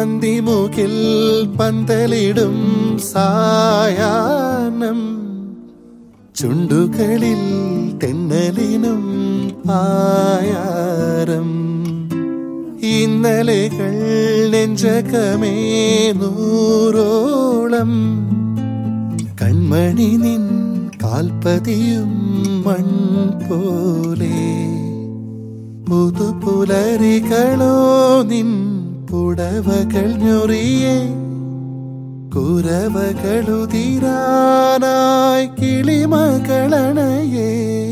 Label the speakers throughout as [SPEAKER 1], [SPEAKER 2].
[SPEAKER 1] പന്തിമുകിൽ പന്തലിടും സായാഹ്നം ചുണ്ടുകളിൽ തെന്നലിനും പായാരം ഇന്നലെകൾ നെഞ്ചകമേ നൂറോളം കൺമണി നിൻ കാൽപ്പതിയും മൺ പോലെ പുതുപുലരികളോ നിൻ പുടവകൾ ഞൊറിയേ കുരവകളുതിരാനായി കിളിമകളണയേ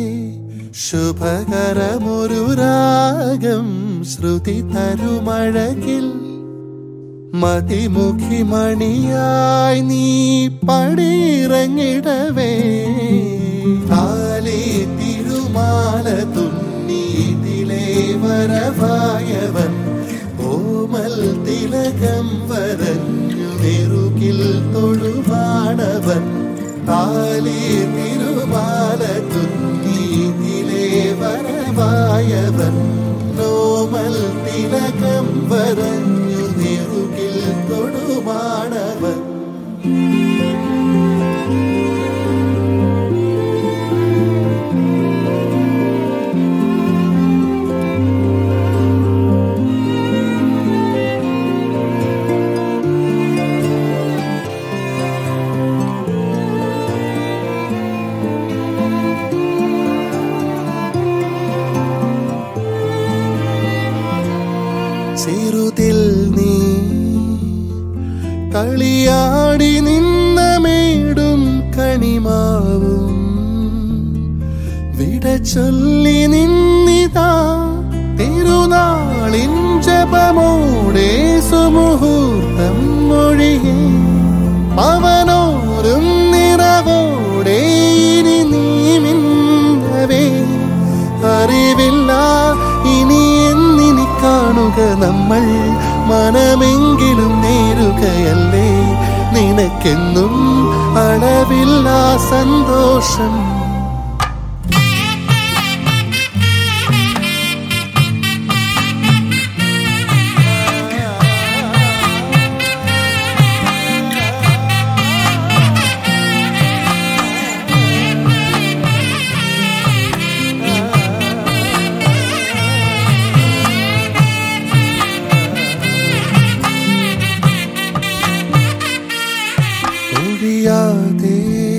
[SPEAKER 1] ശുഭകരമൊരു രാഗം ശ്രുതി തരുമഴകിൽ മതിമുഖി മണിയായി നീ പടിയിറങ്ങിടവേ താലേ തിരുമാല തുന്നീതിലേ വരവായവൻ ഓമൽ തിലകം വരഞ്ഞു നെറുകിൽ തൊഴുവാണവൻ താലേ തിരുമാല തുന്നീതിലേ വരവായവൻ നോമൽ തിലകം വരഞ്ഞു നെറുകിൽ തൊടുമാണവൻ ചെറുതിൽ നീ കളിയാടി നിന്ന മേടും കണിമാവും വിട ചൊല്ലി നിന്നിതാ തിരുനാളിൻ ജപമോടെ സുമുഹൂർത്തം മൊഴിയേ പവനോരും നിറവോടെ ഇനി നീ മിന്നവേ അറിവില്ല ഇനി എന്നിനി കാണുക നമ്മൾ മനമെങ്കിലും നേരുകയല്ലേ നിനക്കെന്നും അളവില്ല സന്തോഷം ഒഴിയാതെ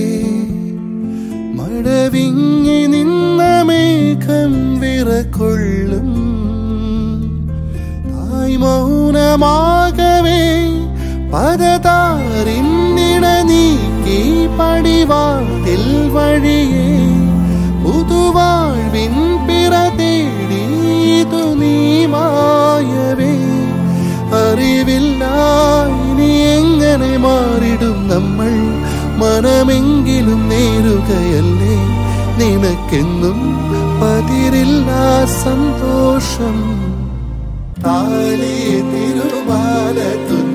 [SPEAKER 1] മഴവിങ്ങി നിന്ന മേഘം വിറകൊള്ളും തായ് മൗനമാകവേ പദതാരിന്നിട നീക്കി പടിവാതിൽ വഴിയേ പുതുവാഴ്വിൻ പിറ തേടിയതു നീ മായവേ അറിവില്ല ഇനി എങ്ങനെ മാറിടും നമ്മൾ മനമെങ്കിലും നേരുകയല്ലേ നിനക്കെന്നും പതിരില്ല സന്തോഷം താലേ തിരുമാല തുന്ന